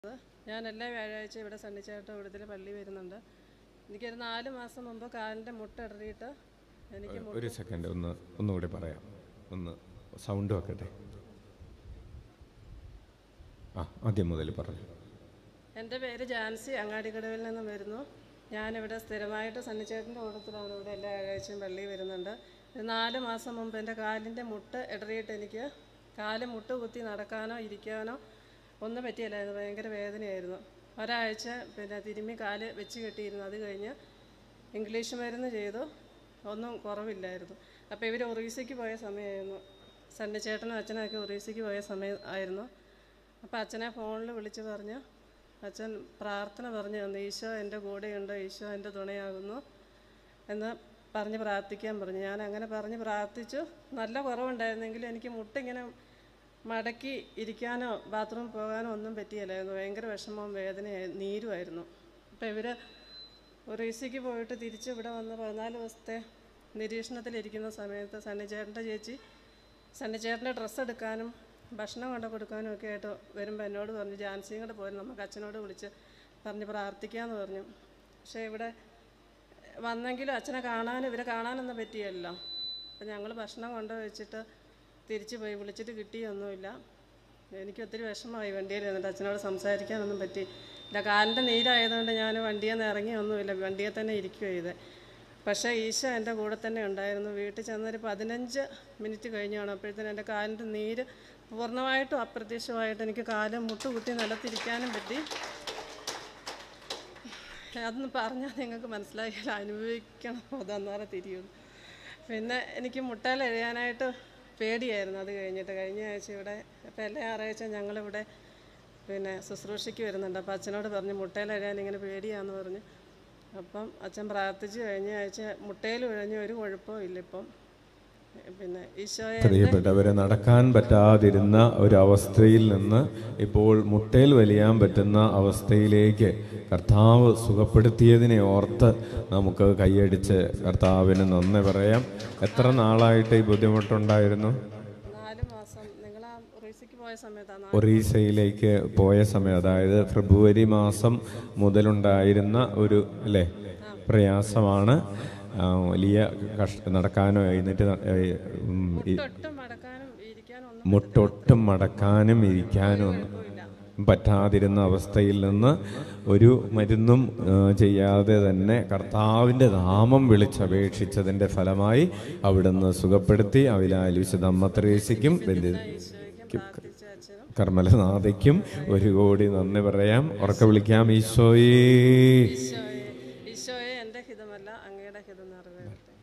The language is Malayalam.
ഞാൻ എല്ലാ വ്യാഴാഴ്ചയും ഇവിടെ സണ്ണിച്ചേട്ട ഇവിടത്തിൽ പള്ളി വരുന്നുണ്ട് എനിക്കൊരു നാല് മാസം മുമ്പ് കാലിൻ്റെ മുട്ട ഇടറിയിട്ട് എനിക്ക് മു- ഒരു സെക്കൻഡ് ഒന്ന് ഒന്നുകൂടി പറയാം ഒന്ന് സൗണ്ട് വെക്കട്ടെ ആ ആദ്യം മുതൽ പറഞ്ഞു എൻ്റെ പേര് ജാൻസി അങ്ങാടിക്കടവിൽ നിന്നും വരുന്നു ഞാനിവിടെ സ്ഥിരമായിട്ട് സണ്ണിച്ചേട്ടൻ്റെ കൂട്ടത്തിലാണ് ഇവിടെ എല്ലാ വ്യാഴാഴ്ചയും പള്ളി വരുന്നുണ്ട് ഒരു നാല് മാസം മുമ്പ് എൻ്റെ കാലിൻ്റെ മുട്ട് ഇടറിയിട്ട് എനിക്ക് കാല് മുട്ട് കുത്തി നടക്കാനോ ഇരിക്കാനോ ഒന്നും പറ്റിയില്ലായിരുന്നു ഭയങ്കര വേദനയായിരുന്നു ഒരാഴ്ച പിന്നെ തിരുമ്മി കാല് വെച്ച് കെട്ടിയിരുന്നു അത് കഴിഞ്ഞ് ഇംഗ്ലീഷ് മരുന്ന് ചെയ്തു ഒന്നും കുറവില്ലായിരുന്നു അപ്പോൾ ഇവർ ഒറീസയ്ക്ക് പോയ സമയമായിരുന്നു സണ്ണിച്ചേട്ടനും അച്ഛനൊക്കെ ഒറീസയ്ക്ക് പോയ സമയം ആയിരുന്നു അപ്പോൾ അച്ഛനെ ഫോണിൽ വിളിച്ച് പറഞ്ഞ് അച്ഛൻ പ്രാർത്ഥന പറഞ്ഞു തന്നു ഈശോ എൻ്റെ കൂടെയുണ്ട് ഈശോ എൻ്റെ തുണയാകുന്നു എന്ന് പറഞ്ഞ് പ്രാർത്ഥിക്കാൻ പറഞ്ഞു ഞാൻ അങ്ങനെ പറഞ്ഞ് പ്രാർത്ഥിച്ചു നല്ല കുറവുണ്ടായിരുന്നെങ്കിലും എനിക്ക് മുട്ടിങ്ങനെ മടക്കി ഇരിക്കാനോ ബാത്റൂമിൽ പോകാനോ ഒന്നും പറ്റിയില്ലായിരുന്നു ഭയങ്കര വിഷമവും വേദനയായി നീരുമായിരുന്നു അപ്പോൾ ഇവർ ഒറീസയ്ക്ക് പോയിട്ട് തിരിച്ച് ഇവിടെ വന്ന് പതിനാല് ദിവസത്തെ നിരീക്ഷണത്തിലിരിക്കുന്ന സമയത്ത് സണ്ണിച്ചേട്ടൻ്റെ ചേച്ചി സണ്ണിച്ചേട്ടൻ്റെ ഡ്രസ്സ് എടുക്കാനും ഭക്ഷണം കൊണ്ട് കൊടുക്കാനും ഒക്കെ ആയിട്ട് വരുമ്പോൾ എന്നോട് പറഞ്ഞു ജാൻസിയും കൂടെ പോരും നമുക്ക് അച്ഛനോട് വിളിച്ച് പറഞ്ഞ് പ്രാർത്ഥിക്കാമെന്ന് പറഞ്ഞു പക്ഷേ ഇവിടെ വന്നെങ്കിലും അച്ഛനെ കാണാനും ഇവരെ കാണാനൊന്നും പറ്റിയല്ലോ അപ്പം ഞങ്ങൾ ഭക്ഷണം കൊണ്ട് വെച്ചിട്ട് തിരിച്ചു പോയി വിളിച്ചിട്ട് കിട്ടിയൊന്നുമില്ല എനിക്ക് ഒത്തിരി വിഷമമായി വണ്ടിയിൽ ഇരുന്നിട്ട് അച്ഛനോട് സംസാരിക്കാനൊന്നും പറ്റി ഇല്ല കാലിൻ്റെ നീരായതുകൊണ്ട് ഞാൻ വണ്ടിയിൽ നിന്ന് ഇറങ്ങിയൊന്നുമില്ല വണ്ടിയിൽ തന്നെ ഇരിക്കുക ചെയ്തേ പക്ഷേ ഈശോ എൻ്റെ കൂടെ തന്നെ ഉണ്ടായിരുന്നു വീട്ടിൽ ചെന്നൊരു പതിനഞ്ച് മിനിറ്റ് കഴിഞ്ഞാണ് അപ്പോഴത്തേനും എൻ്റെ കാലിൻ്റെ നീര് പൂർണ്ണമായിട്ടും അപ്രത്യക്ഷമായിട്ട് എനിക്ക് കാല് മുട്ടുകുത്തി നിലത്തിരിക്കാനും പറ്റി അതൊന്ന് പറഞ്ഞാൽ നിങ്ങൾക്ക് മനസ്സിലായാൽ അനുഭവിക്കണം അതന്നേരം തിരിയുള്ളൂ പിന്നെ എനിക്ക് മുട്ടയിൽ എഴുതാനായിട്ട് പേടിയായിരുന്നു അത് കഴിഞ്ഞിട്ട് കഴിഞ്ഞ ആഴ്ച ഇവിടെ അപ്പോൾ എല്ലാ ഞായറാഴ്ച ഞങ്ങളിവിടെ പിന്നെ ശുശ്രൂഷയ്ക്ക് വരുന്നുണ്ട് അപ്പോൾ അച്ഛനോട് പറഞ്ഞു മുട്ടയിൽ എഴുതാൻ ഇങ്ങനെ പേടിയാന്ന് പറഞ്ഞു അപ്പം അച്ഛൻ പ്രാർത്ഥിച്ച് കഴിഞ്ഞ ആഴ്ച മുട്ടയിൽ ഉഴഞ്ഞ ഒരു കുഴപ്പവും ഇല്ല ഇപ്പം പിന്നെ ഈശോയെ പ്രിയപ്പെട്ടവരെ നടക്കാൻ പറ്റാതിരുന്ന ഒരു അവസ്ഥയിൽ നിന്ന് ഇപ്പോൾ മുട്ടയിൽ വലിയാൻ പറ്റുന്ന അവസ്ഥയിലേക്ക് കർത്താവ് സുഖപ്പെടുത്തിയതിനെ ഓർത്ത് നമുക്ക് കൈയടിച്ച് കർത്താവിന് നന്ദി പറയാം എത്ര നാളായിട്ട് ഈ ബുദ്ധിമുട്ടുണ്ടായിരുന്നു നാല് മാസം നിങ്ങൾ ആ റീസിക്ക് പോയ സമയത്താണ് ഒറീസയിലേക്ക് പോയ സമയം അതായത് ഫെബ്രുവരി മാസം മുതലുണ്ടായിരുന്ന ഒരു അല്ലേ പ്രയാസമാണ് ആ, വലിയ കഷ്ട നടക്കാനോ എഴുന്നേറ്റ് ന- ഏ, ഉം, ഈ ഒട്ടും മടക്കാനും ഇരിക്കാനും ഒന്നും മുട്ടൊട്ടും മടക്കാനും ഇരിക്കാനും ഒന്നും പറ്റാതിരുന്ന അവസ്ഥയിൽ നിന്ന് ഒരു മരുന്നും ആ, ചെയ്യാതെ തന്നെ കർത്താവിൻ്റെ നാമം വിളിച്ചപേക്ഷിച്ചതിൻ്റെ ഫലമായി അവിടുന്ന് സുഖപ്പെടുത്തി അവിലാൽ വിശുദ്ധ അമ്മത്രേശിക്കും പ്രാർത്ഥിച്ച അച്ഛനും കർമ്മലനാഥയ്ക്കും ഒരു കോടി നന്ദി പറയാം ഉറക്കെ വിളിക്കാം ഈശോയേ ഈശോയെ ഈശോയെ എൻ്റെ ഹിതമല്ല അങ്ങയുടെ ഹിതം നിറവേറട്ടെ